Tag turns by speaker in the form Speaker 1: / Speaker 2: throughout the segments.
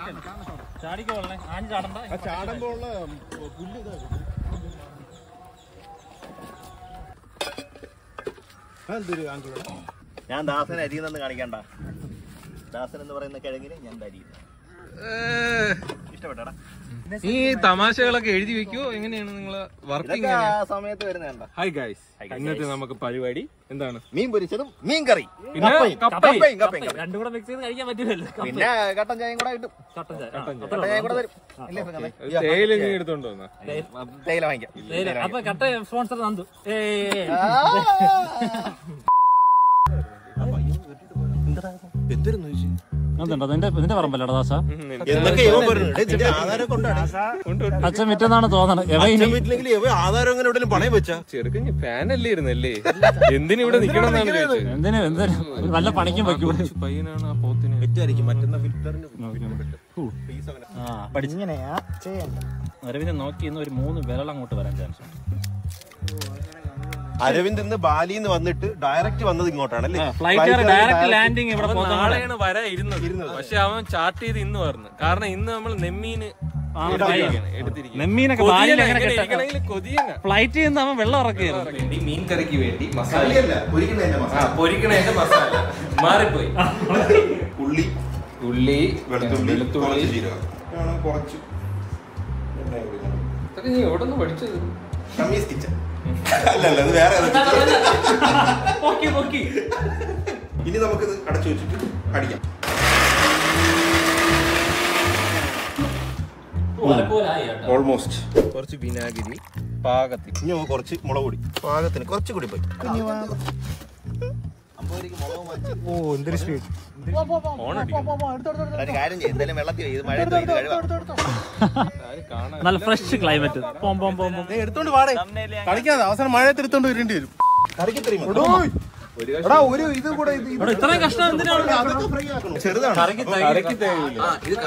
Speaker 1: ചാടിക്കോളേ ആഞ്ഞ് ചാടണ്ട
Speaker 2: ചാടുമ്പോ ഉള്ള പുല്ല് ഇതാ എന്തൊരു ആങ്കിള
Speaker 3: ഞാൻ ദാസൻ അരിയുന്നെന്ന് കാണിക്കണ്ട ദാസൻ എന്ന് പറയുന്ന കിഴങ്ങിന് ഞാൻ അരിയുന്നു ഇഷ്ടപ്പെട്ടാടാ
Speaker 4: ഈ തമാശകളൊക്കെ എഴുതി വെക്കുവോ എങ്ങനെയാണ് നിങ്ങള് വർക്കിംഗ്
Speaker 3: ഇതൊക്കെ ആ സമയത്ത് വരുന്നേണ്ട
Speaker 4: ഹായ് ഗൈസ് ഇന്നത്തെ നമുക്ക് പരിപാടി എന്താണ്
Speaker 3: മീൻ പൊരിച്ചതും മീൻ കറി
Speaker 4: പിന്നെ
Speaker 3: കപ്പയും കപ്പയും കപ്പയും
Speaker 1: രണ്ടും കൂടെ മിക്സ് ചെയ്ത് കഴിക്കാൻ പറ്റില്ലല്ലോ
Speaker 3: പിന്നെ കട്ടൻ ചായയും കൂടെ കിട്ടും
Speaker 1: കട്ടൻ ചായ ആ,
Speaker 3: കട്ടൻ ചായ കൂടെ തരും ഇല്ലേ പെങ്ങളെ?
Speaker 4: തേയില നീ എടുത്തോണ്ട് വന്നാ
Speaker 3: തേയില വാങ്ങിക്കാം
Speaker 1: നേരെ. അപ്പൊ കട്ട സ്പോൺസർ നന്ദു ഏയ്
Speaker 2: എന്തൊരു
Speaker 1: അതുണ്ടോ നിന്റെ നിന്റെ പറമ്പല്ലടാ ദാസ
Speaker 2: എന്തൊക്കെ ഇവൻ പറയുന്നത് ഡേ, ഇതിന്റെ ആധാരം കൊണ്ടാണ്
Speaker 1: അച്ഛൻ വിറ്റെന്നാണ് തോന്നണത് എവ ഇനി
Speaker 2: വീട്ടിലെങ്കിൽ ഇവ ആധാരം എങ്ങനെ എവിടെയും പണയം വെച്ചാ
Speaker 4: ചെറുക്കഞ്ഞ് ഫാനല്ലേ ഇരുന്നല്ലേ എന്തിനു ഇവിടെ നിക്കണം എന്നാണ് ചോദിച്ചത്
Speaker 1: എന്തിനു എന്തിനു നല്ല പണിക്കും വെക്കും
Speaker 4: പയ്യനാണ് ആ പോത്തിന്
Speaker 2: തെറ്റായിരിക്കും മറ്റന്നാ ഫിൽറ്ററിന്
Speaker 1: ആ പഠിച്ചിങ്ങനെയാ അരവിന്ദ് നോക്കി ഇന്ന് ഒരു മൂന്ന് വിരൽ അങ്ങോട്ട് വരാൻ ചാൻസ് ഉണ്ട്
Speaker 2: അരവിന്ദ് ഇന്ന് ബാലിന്ന് വന്നിട്ട് ഡയറക്റ്റ് വന്നത് ഇങ്ങോട്ടാണല്ലേ
Speaker 1: ഫ്ലൈറ്റ് ഡയറക്റ്റ് ലാൻഡിങ് ഇവിടെ
Speaker 4: അവൻ നാളെയാണ് വരാൻ ഇരുന്നത് പക്ഷെ അവൻ ചാർട്ട് ചെയ്ത് ഇന്ന് പറഞ്ഞു കാരണം ഇന്ന് നമ്മൾ നെമ്മീന് എടുത്തിരിക്കുന്നത്
Speaker 1: നെമ്മീനൊക്കെ ബാലിയിൽ എങ്ങനെ കിട്ടാൻ
Speaker 4: കൊതിയങ്ങ
Speaker 1: ഫ്ലൈറ്റിൽ നിന്ന് അവൻ വെള്ളം ഇറക്കിയായിരുന്നു
Speaker 4: മീൻ കറിക്ക് വേണ്ടി മസാല ആ പൊരിക്കണേന്റെ മസാല മാറിപ്പോയി
Speaker 2: ഉള്ളി
Speaker 4: ഉള്ളി
Speaker 2: വെളുത്തുള്ളി
Speaker 4: വെളുത്തുള്ളി
Speaker 2: കുറച്ച് ജീരകം ആണ് കുറച്ച് എണ്ണ ഒഴിക്കണം.
Speaker 4: ഇതൊക്കെ നീ എവിടെ നിന്ന് പഠിച്ചത്
Speaker 2: ഷമീസ് കിച്ചൻ അല്ല അല്ല അത് വേറെ ഏതോ kitchen. ഇനി നമുക്കിത് അടച്ചു വെച്ചിട്ട് അടിക്കാം ഓൾമോസ്റ്റ്
Speaker 4: കുറച്ച് വിനാഗിരി പാകത്തിൽ
Speaker 2: ഇനി നമുക്ക് കുറച്ച് മുളക് പൊടി പാകത്തിന് കുറച്ച് കൂടി പോയി ഓ എന്തൊരു സ്പീഡ്
Speaker 3: ഒരു കാര്യം ചെയ്യും എന്തായാലും വെള്ളത്തിൽ വെയ്. ഇത് മഴയത്ത് വെയ്. ഇത് കഴുകാം
Speaker 4: കാണാൻ
Speaker 1: നല്ല ഫ്രഷ് ക്ലൈമറ്റ് പോം പോം പോം പോം.
Speaker 2: എടുത്തോണ്ട് വാടേ കളിക്കാതെ അവസാനം മഴയത്ത് എടുത്തോണ്ട് വരേണ്ടി വരും കറിക്ക് ഇത്രയും എടാ ഒരു ഇത് കൂടെ ഇത്
Speaker 1: ഇവിടെ ഇത്രയും കഷ്ടം എന്തിനാണ്
Speaker 2: ചെറുതാണ്
Speaker 4: കറിക്ക് തേയില്ല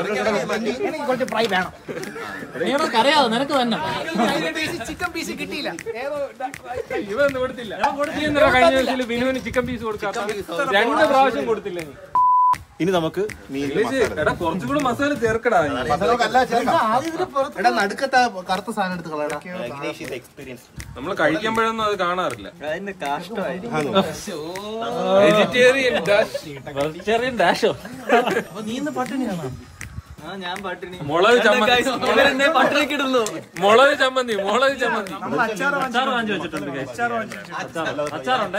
Speaker 1: നീയുടെ കരയാതെ നിനക്ക് തന്നെ
Speaker 4: ഇവ ഒന്നും കൊടുത്തില്ല നീ എന്തിനാ കഴിഞ്ഞ ദിവസം ബിനുവിന് ചിക്കൻ പീസ് കൊടുക്കാത്ത രണ്ട് പ്രാവശ്യം കൊടുത്തില്ല നീ
Speaker 2: ഇനി നമുക്ക് മീനിൽ
Speaker 4: ഇല്ലേച്ച്, എടാ കുറച്ചും കൂടെ മസാല ചേർക്കടാ നീ.
Speaker 2: എടാ നടുക്കത്തെ കറുത്ത സാധനം എടുത്ത് കളയടാ
Speaker 3: ഇഗ്നേഷ് is experienced.
Speaker 4: നമ്മള് കഴിക്കുമ്പോഴൊന്നും അത് കാണാറില്ല
Speaker 3: അതിന്റെ കാഷ്ടമായിരിക്കും
Speaker 4: വെജിറ്റേറിയൻ
Speaker 1: വെജിറ്റേറിയൻ ഡാഷോ
Speaker 4: മുളക് ചമ്മന്തി മുളക് ചമ്മന്തി മുളക് ചമ്മന്തി
Speaker 1: അച്ചാർ വാങ്ങി വെച്ചിട്ടുണ്ട് guys. അച്ചാറുണ്ട്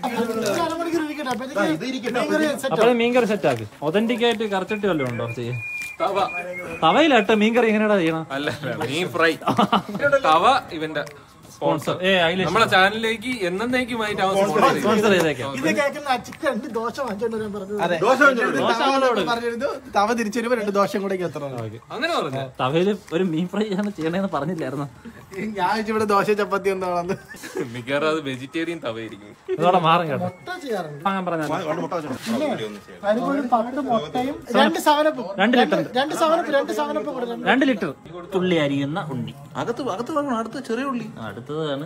Speaker 2: ഇത് ഇരിക്കട്ടെ
Speaker 1: അപ്പൊ മീൻകറി സെറ്റ് ആക്ക് ഒതന്റിക് ആയിട്ട് കറച്ചിട്ട് വല്ലതും ഉണ്ടോ ചെയ്യ
Speaker 4: തവ
Speaker 1: തവയിലാട്ടോ മീൻകറി എങ്ങനെയാ ചെയ്യണം
Speaker 4: അല്ല മീൻ ഫ്രൈ തവ ഇവന്റെ സ്പോൺസർ
Speaker 1: ഏ അതില്
Speaker 4: നമ്മളെ ചാനലിലേക്ക് എന്നേക്കുമായിട്ട് അവൻ സ്പോൺസർ ചെയ്യും.
Speaker 1: സ്പോൺസർ ചെയ്തേക്കാം
Speaker 5: ഇത് കേൾക്കുന്ന അച്ഛക്ക് രണ്ട് ദോശ വാങ്ങിച്ചോണ്ട് വരാൻ പറഞ്ഞത്
Speaker 2: ദോശ വെച്ചോളൂ.
Speaker 5: പറഞ്ഞിരുന്നു തവ തിരിച്ചു വരുമ്പോ രണ്ട് ദോശം കൂടെ എത്ര
Speaker 4: അങ്ങനെ പറഞ്ഞു
Speaker 1: തവയില് ഒരു മീൻ ഫ്രൈ ആണ് ചെയ്യണേന്ന് പറഞ്ഞില്ലായിരുന്നു
Speaker 5: ഞാൻ വെച്ച് ഇവിടെ ദോശ ചപ്പാത്തി എന്താണെന്ന്
Speaker 4: മിക്കവാറും അത് വെജിറ്റേറിയൻ തവയായിരിക്കും
Speaker 1: അതോടെ മാറും കേട്ടോ
Speaker 5: മുട്ട ചെയ്യാറുണ്ട്
Speaker 1: വാങ്ങാൻ പറഞ്ഞാൽ
Speaker 2: രണ്ട് മുട്ട വെച്ചോളൂ.
Speaker 5: വരുമ്പോൾ ഒരു പത്ത് മുട്ടയും രണ്ട് സവനപ്പും
Speaker 1: രണ്ട് ലിറ്റർ
Speaker 5: രണ്ട് സവനപ്പ് രണ്ട് സവനപ്പ് കൊടുക്കണം
Speaker 1: രണ്ട് ലിറ്റർ തുള്ളി അരിയുന്ന ഉണ്ണി
Speaker 2: അകത്ത് അകത്ത് വെക്കണം അടുത്ത് ചെറിയ ഉള്ളി
Speaker 1: അടുത്തതാണ്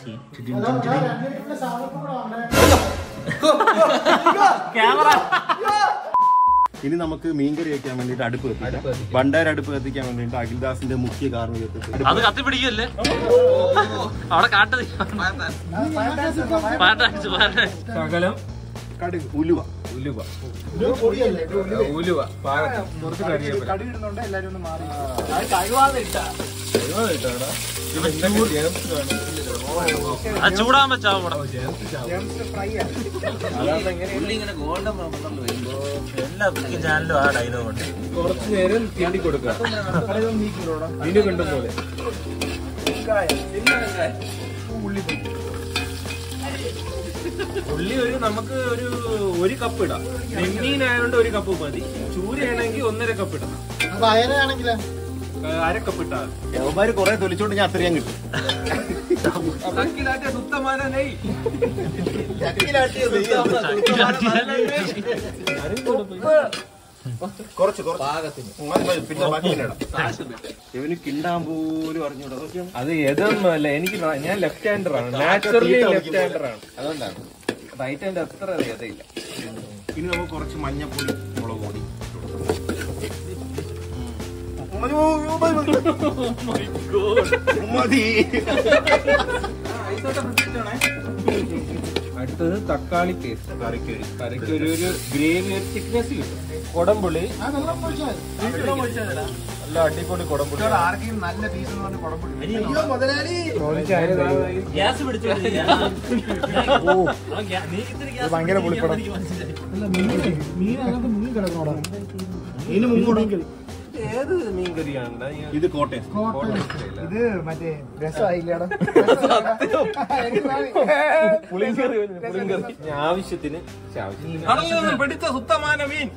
Speaker 1: ക്യാമറ
Speaker 2: ഇനി നമുക്ക് മീൻകറി വെക്കാൻ വേണ്ടിട്ട് അടുപ്പ് കത്തിക്കാം ഭണ്ടാര അടുപ്പ് കത്തിക്കാൻ വേണ്ടിട്ട് അഖിൽദാസിന്റെ മുഖ്യ കാർമ്മികത്വത്തിൽ
Speaker 1: അത് കത്തിപ്പിടിക്കല്ലേ അവിടെ കാട്ടത് പാട്ടടിച്ചു പാട്ടടിച്ചു
Speaker 4: സകലം
Speaker 2: കടുക് ഉലുവ
Speaker 4: ഉലുവ ഉലുവ പാകത്തിന് കുറച്ച് കറിവേപ്പില
Speaker 5: ഇടുന്നുണ്ട് എല്ലാരും ഒന്ന് മാറി
Speaker 1: അത് ചൂടാൻ വെച്ചാ കൂടെ എല്ലാ കുക്കിംഗ് ചാനലും ആ ഡയലോഗ് ഉണ്ട്
Speaker 4: കുറച്ച് നേരം തീണ്ടി കൊടുക്കുക ഇതിന് കണ്ടും പോലെ ഉള്ളി ഒരു നമുക്ക് ഒരു ഒരു കപ്പ് ഇടാം നെമ്മീനായതുകൊണ്ട് ഒരു കപ്പ് മതി ചൂരയാണെങ്കിൽ ഒന്നര കപ്പ് ഇടണം
Speaker 5: അപ്പൊ അയനാണെങ്കിലോ
Speaker 4: ഏഹ് അര കപ്പ് ഇട്ടാൽ
Speaker 2: യവന്മാര് കുറെ തൊലിച്ചോണ്ട് ഞാൻ അത്രയും കിട്ടും
Speaker 4: സുത്തമാന നെയ്
Speaker 2: കുറച്ച് കുറച്ച് മതി, മതി. പിന്നെ ബാക്കി പിന്നെ ഇടാം ഇവന് കിണ്ടാൻ പോലും അറിഞ്ഞൂടാ അതൊക്കെയാണ്
Speaker 4: അത് ഏതൊന്നുമല്ല എനിക്ക് ന- ഞാൻ ലെഫ്റ്റ് ഹാൻഡർ ആണ് നാച്ചുറലി ലെഫ്റ്റ് ഹാൻഡർ ആണ് അതുകൊണ്ടാണ് റൈറ്റ് ഹാൻഡ് അത്ര അറിയാതെയില്ല
Speaker 2: ഇനി നമുക്ക് കുറച്ച് മഞ്ഞപ്പൊടി മുളക് പൊടി മതി
Speaker 4: അടുത്തത് തക്കാളി പേസ്റ്റ് കറിക്ക് കറിക്ക് ഒരു ഒരു ഗ്രേവി ഒരു തിക്നെസ് കിട്ടും കൊടംപുളി
Speaker 5: ആ വെള്ളം ഒഴിച്ചാൽ
Speaker 4: നല്ല അടിപൊളി കൊടംപുളി
Speaker 5: ആർക്കെങ്കിലും നല്ല പീസ് എന്ന് പറഞ്ഞ കുഴപ്പമില്ല
Speaker 1: ഗ്യാസ് പിടിച്ചു
Speaker 5: ഭയങ്കര പുളിപ്പടം അല്ല മീൻ മീൻ അതിനകത്ത് മുങ്ങി കിടക്കണോടാ മീന് മുങ്ങി
Speaker 4: ഏത് മീൻ കറിയാണ്
Speaker 2: ഇത് കോട്ടയം
Speaker 5: ഇത് മറ്റേ രസമായില്ലടാ
Speaker 4: ആവശ്യത്തിന് ആവശ്യത്തിന് പിടിച്ച സുത്തമാന മീൻ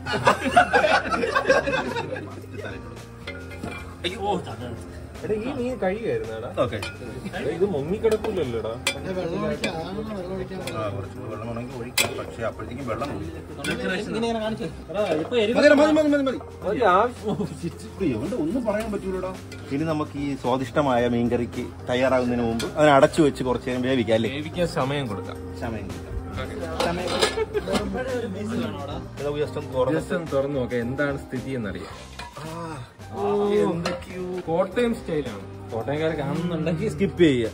Speaker 4: എടാ ഈ മീൻ കഴിയുമായിരുന്നാടാ
Speaker 2: ഓക്കെ
Speaker 4: ഇത് മുങ്ങിക്കിടക്കൂലല്ലോടാ
Speaker 5: വെള്ളം ഒഴിക്കാം വെള്ളം ഒഴിക്കാൻ
Speaker 2: കുറച്ച് വെള്ളം വേണമെങ്കിൽ ഒഴിക്കാം പക്ഷെ അപ്പോഴത്തേക്കും വെള്ളം മതി
Speaker 1: ഇപ്പൊ എരി
Speaker 2: മതി മതി മതി മതി മതി
Speaker 4: ഒരു ആവശ്യം
Speaker 2: ഇതുകൊണ്ട് ഒന്നും പറയാൻ പറ്റൂലടാ ഇനി നമുക്ക് ഈ സ്വാദിഷ്ടമായ മീൻകറിക്ക് തയ്യാറാകുന്നതിന് മുമ്പ് അതിനെ അടച്ചു വെച്ച് കുറച്ച് നേരം വേവിക്കാം അല്ലേ
Speaker 4: വേവിക്കാൻ സമയം കൊടുക്കാം
Speaker 2: സമയം ജസ്റ്റ് ഒന്ന് തുറന്ന്
Speaker 4: ജസ്റ്റ് ഒന്ന് തുറന്നു നോക്കാം എന്താണ് സ്ഥിതി എന്നറിയാം എന്തൊക്കെയോ കോട്ടയം സ്റ്റൈലാണ് കോട്ടയംകാരെ കാണുന്നുണ്ടെങ്കിൽ സ്കിപ്പ് ചെയ്യുക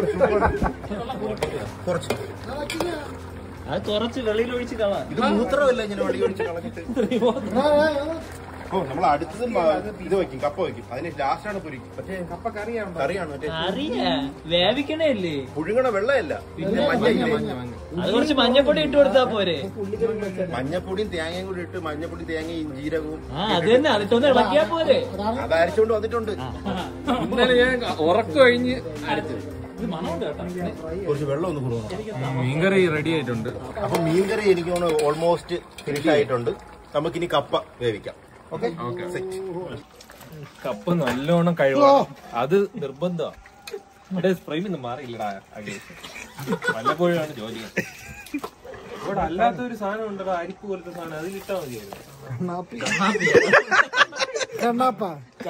Speaker 2: കുറച്ച്
Speaker 1: അത് കുറച്ച് വെളിയിൽ ഒഴിച്ച് കളാം
Speaker 2: ഇത് മൂത്രമല്ല ഇങ്ങനെ വടി ഒഴിച്ച് കളഞ്ഞിട്ട് ഓ നമ്മൾ അടുത്തത് മ- ഇത് വെക്കും കപ്പ വെക്കും അതിന് ലാസ്റ്റാണ് പൊരിക്കും മറ്റേ കപ്പ കറിയാണ് കറിയാണ് മറ്റേ
Speaker 1: അറിയാ വേവിക്കണേ അല്ലേ
Speaker 2: പുഴുങ്ങണ വെള്ളമല്ല പിന്നെ മഞ്ഞയില്ലേ
Speaker 1: അത് കുറച്ച് മഞ്ഞപ്പൊടി ഇട്ട് കൊടുത്താ പോരെ
Speaker 2: മഞ്ഞപ്പൊടിയും തേങ്ങയും കൂടി ഇട്ട് മഞ്ഞപ്പൊടി തേങ്ങയും ജീരകവും
Speaker 1: ആ അത് തന്നെ അതിട്ടൊന്ന് ഇളക്കിയാ പോരെ
Speaker 2: അത് അരച്ചുകൊണ്ട് വന്നിട്ടുണ്ട്
Speaker 4: ഇന്നലെ ഞാൻ ഉറക്കം കഴിഞ്ഞ്
Speaker 1: ഇത് മണമുണ്ട് കേട്ടോ
Speaker 2: കുറച്ച് വെള്ളം ഒന്ന് കൊടുക്കണം
Speaker 4: മീൻകറി റെഡി ആയിട്ടുണ്ട്
Speaker 2: അപ്പൊ മീൻകറി എനിക്ക് തോന്നുന്നു ഓൾമോസ്റ്റ് ഫിനിഷ് ആയിട്ടുണ്ട് നമുക്കിനി കപ്പ വേവിക്കാം ഓക്കെ സെറ്റ്
Speaker 4: കപ്പ നല്ലോണം കഴിവണം അത് നിർബന്ധമാണ് ഇവിടെ ഫ്രെയിമിൽ നിന്ന് മാറിയില്ലടാ അഖിലേഷ് വല്ലപ്പോഴാണ് ജോലി ഇവിടെ അല്ലാത്തൊരു സാധനം ഉണ്ടല്ലോ അരിപ്പ് പോലത്തെ സാധനം അത് കിട്ടാൻ മതിയായിരുന്നു
Speaker 5: കണ്ണാപ്പ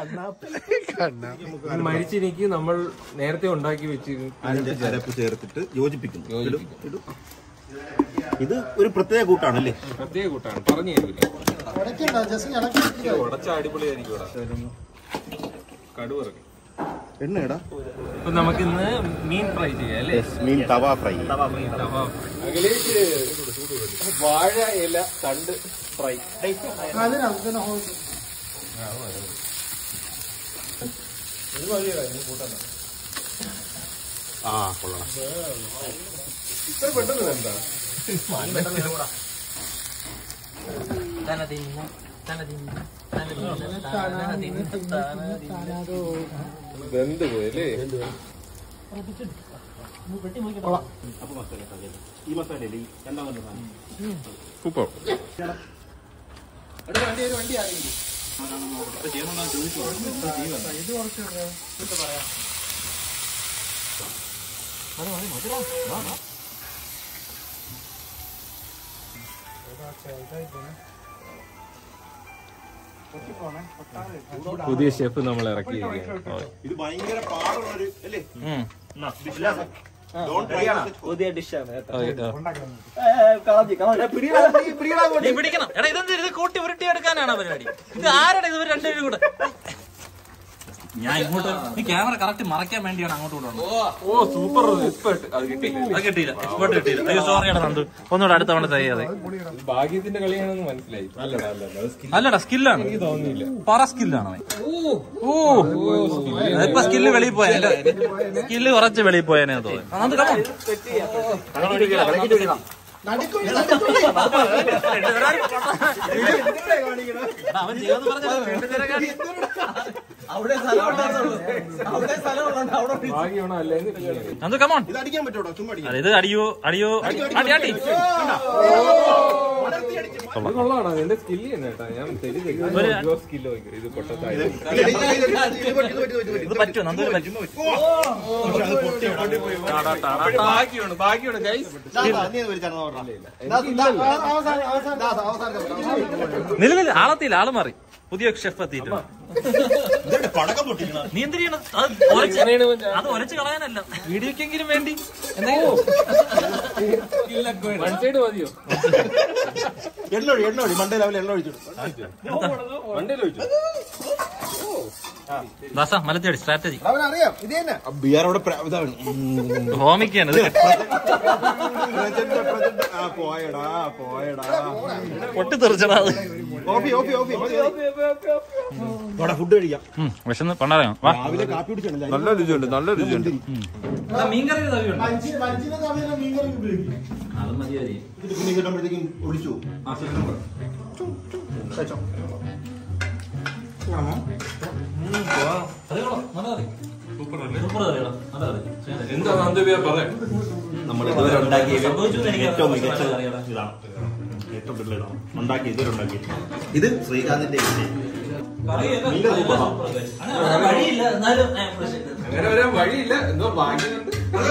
Speaker 4: ഇത് മരിച്ചിരിക്ക് നമ്മൾ നേരത്തെ ഉണ്ടാക്കി വെച്ച്
Speaker 2: അതിന്റെ അരപ്പ് ചേർത്തിട്ട് യോജിപ്പിക്കുന്നു
Speaker 4: യോജിപ്പിക്കും.
Speaker 2: ഇടും. ഇത് ഒരു പ്രത്യേക കൂട്ടാണല്ലേ
Speaker 4: പ്രത്യേക കൂട്ടാണ് പറഞ്ഞു തരില്ല
Speaker 5: ഉടക്കണ്ട ജസ്റ്റ് ഇളക്കി
Speaker 4: ഉടച്ച അടിപൊളിയായിരിക്കും ഇവിടെ കടുവറക്കും
Speaker 2: എണ്ണ ഇടാ
Speaker 4: ഇപ്പൊ നമുക്കിന്ന് മീൻ ഫ്രൈ ചെയ്യാം അല്ലേ
Speaker 2: മീൻ തവ ഫ്രൈ
Speaker 4: അഖിലേഷ് വാഴ ഇല തണ്ട് ഫ്രൈ
Speaker 5: അതിനാണ് ഇതിനെ ഹോൾ
Speaker 2: ആ കൊള്ളണം
Speaker 4: വെന്ത് പോയി അല്ലേ
Speaker 2: അപ്പൊ മസാല ഈ മസാല ഈ രണ്ടാമത്തെ സാധനം
Speaker 4: സൂപ്പർ പുതിയ ഷെഫ് നമ്മൾ ഇറക്കിയിരിക്കുകയാണ്
Speaker 2: ഇത് ഭയങ്കര പാടുള്ളൊരു അല്ലേ
Speaker 1: പുതിയ ഡിഷാണ് പിടിക്കണം എടാ ഇതെന്ത് ഇത് കൂട്ടി ഉരുട്ടി എടുക്കാനാണ് പരിപാടി ഇത് ആരുടെ ഇത് ഇവർ രണ്ടുപേരും കൂടെ ഞാൻ ഇങ്ങോട്ട് ഈ ക്യാമറ കറക്റ്റ് മറയ്ക്കാൻ വേണ്ടിയാണ് അങ്ങോട്ട് കൊണ്ടുവന്നത്
Speaker 4: ഓ സൂപ്പർ എക്സ്പെർട്ട് അത് കിട്ടി
Speaker 1: അത് കിട്ടിയില്ല എക്സ്പോർട്ട് കിട്ടിയില്ല അയ്യോ സോറിയാണ് നന്ദു ഒന്നുകൂടെ അടുത്ത തവണ ചെയ്യാതെ
Speaker 4: ഭാഗ്യത്തിന്റെ കളിയാണെന്ന് മനസ്സിലായി അല്ലടാ അല്ലടാ
Speaker 1: അല്ലടാ സ്കില്ലാണ്
Speaker 4: തോന്നിയില്ല
Speaker 1: പറ സ്കില്ലാണ് അവൻ ഓ ഇപ്പൊ സ്കില്ല് വെളിയിൽ പോയ സ്കില്ല് കുറച്ച് വെളിയിൽ പോയനെ തോന്നുന്നു അവൻ ചെയ്യുമെന്ന് പറഞ്ഞ അവിടെ സ്ഥലം ഉണ്ടായിരുന്നുള്ളൂ അവിടെ സ്ഥലം ഉള്ളതുകൊണ്ട് അവിടെ
Speaker 4: ഭാഗ്യമാണോ അല്ലെങ്കിൽ
Speaker 1: നന്ദു കമോൺ
Speaker 2: ഇത് അടിക്കാൻ പറ്റൂടാ ചുമ്മാ അടിക്കാം
Speaker 1: അതെ ഇത് അടിയോ അടിയോ അടി അടി
Speaker 4: ഇത് കൊള്ളാണോ എന്റെ സ്കില്ല് തന്നെ കേട്ടാ ഞാൻ തെരി സ്കില്ല് നോക്കി ഇത് പൊട്ടത്തായി
Speaker 1: ഇത് പറ്റുമോ നന്ദു പറ്റും
Speaker 4: ഭാഗ്യമാണ് ഭാഗ്യമാണ് ഗൈസ്
Speaker 1: നില നില ആളെത്തിയില്ല ആള് മാറി പുതിയ ഷെഫ് എത്തിയിട്ടുണ്ട്
Speaker 2: പടക്കം പൊട്ടിക്കണം
Speaker 1: നീ എന്ത് ചെയ്യണം അത് ഒരച്ച് അത് ഒരച്ച് കളയാനല്ല വീഡിയോക്കെങ്കിലും വേണ്ടി
Speaker 4: വൺ സൈഡ് മതിയോ
Speaker 2: എണ്ണ ഒഴി എണ്ണ ഒഴി മണ്ടേ ലെവലിൽ എണ്ണ ഒഴിച്ചു
Speaker 4: വണ്ടിയിൽ വെച്ചു
Speaker 1: ദാസ മലത്തിയടി സ്ട്രാറ്റജി
Speaker 2: അവനറിയാം ഇത് തന്നെ
Speaker 5: ബിയർ അവിടെ പ്ര- ഇതാണ്
Speaker 1: ഹോമിക്കാണ് ഇത്
Speaker 5: പ്രജന്റ് പ്രജന്റ് ആ പോയടാ പോയടാ
Speaker 1: പൊട്ടിത്തെറിച്ചടാ അത്
Speaker 2: ഓഫി ഓഫി ഓഫി മതി, മതി.
Speaker 5: അവിടെ ഫുഡ് കഴിക്കാം
Speaker 1: ഉം, വിശന്ന് കൊണ്ടാടാ വാ
Speaker 5: രാവിലെ കാപ്പി കുടിച്ചാണ്
Speaker 4: നല്ല രുചിയുണ്ട് നല്ല രുചിയുണ്ട്
Speaker 1: മീൻകറി തവിയുണ്ടോ
Speaker 5: പഞ്ചിനെ തമ്മിൽ മീൻ കറി ഉപയോഗിക്കും
Speaker 1: അത് മതിയായി
Speaker 5: ഇത് പിന്നെ കിട്ടുമ്പോഴത്തേക്കും ഒളിച്ചു കഴിച്ചോ
Speaker 4: എന്താ നന്ദബിയ പറയാ
Speaker 3: നമ്മൾ ഇതുവരെ ഉണ്ടാക്കിയ
Speaker 1: സംഭവിച്ചത് എനിക്ക്
Speaker 3: ഏറ്റവും മികച്ച
Speaker 1: അറിയാം.
Speaker 3: ഇതാണ് ഏറ്റവും കൂടുതൽ ഇതാണ് ഉണ്ടാക്കി ഇതുവരെ ഉണ്ടാക്കി ഇത് ശ്രീകാന്തിന്റെ വിജയം.
Speaker 1: വഴിയില്ല എന്നാലും ഏ, fresh ആയിട്ട്.
Speaker 4: അങ്ങനെ വരാൻ വഴിയില്ല എന്തോ ഭാഗ്യമുണ്ട്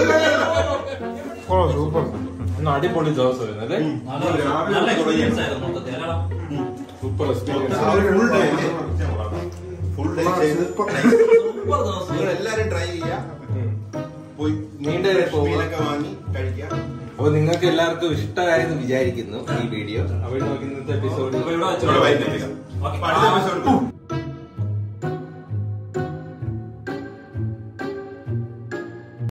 Speaker 5: ഓ സൂപ്പർ
Speaker 4: ഇന്ന് അടിപൊളി ദിവസമായിരുന്നു അല്ലേ
Speaker 1: നല്ല experience ആയിരുന്നു മൊത്തത്തിൽ, അല്ലടാ?
Speaker 4: Super experience
Speaker 2: full day full day ചെയ്ത്
Speaker 1: Super ദിവസം.
Speaker 2: നിങ്ങൾ എല്ലാരും ട്രൈ ചെയ്യാ പോയി
Speaker 4: നീണ്ട പോകുക.
Speaker 2: മീനൊക്കെ വാങ്ങി കഴിക്കാം
Speaker 4: അപ്പൊ നിങ്ങൾക്ക് എല്ലാവർക്കും ഇഷ്ടമായെന്ന് വിചാരിക്കുന്നു ഈ വീഡിയോ അപ്പൊ നോക്കി ഇന്നത്തെ എപ്പിസോഡ്
Speaker 1: അപ്പൊ ഇവിടെ വെച്ചോ.
Speaker 2: ഇവിടെ വൈകുന്നേരം. അപ്പൊ അടുത്ത episode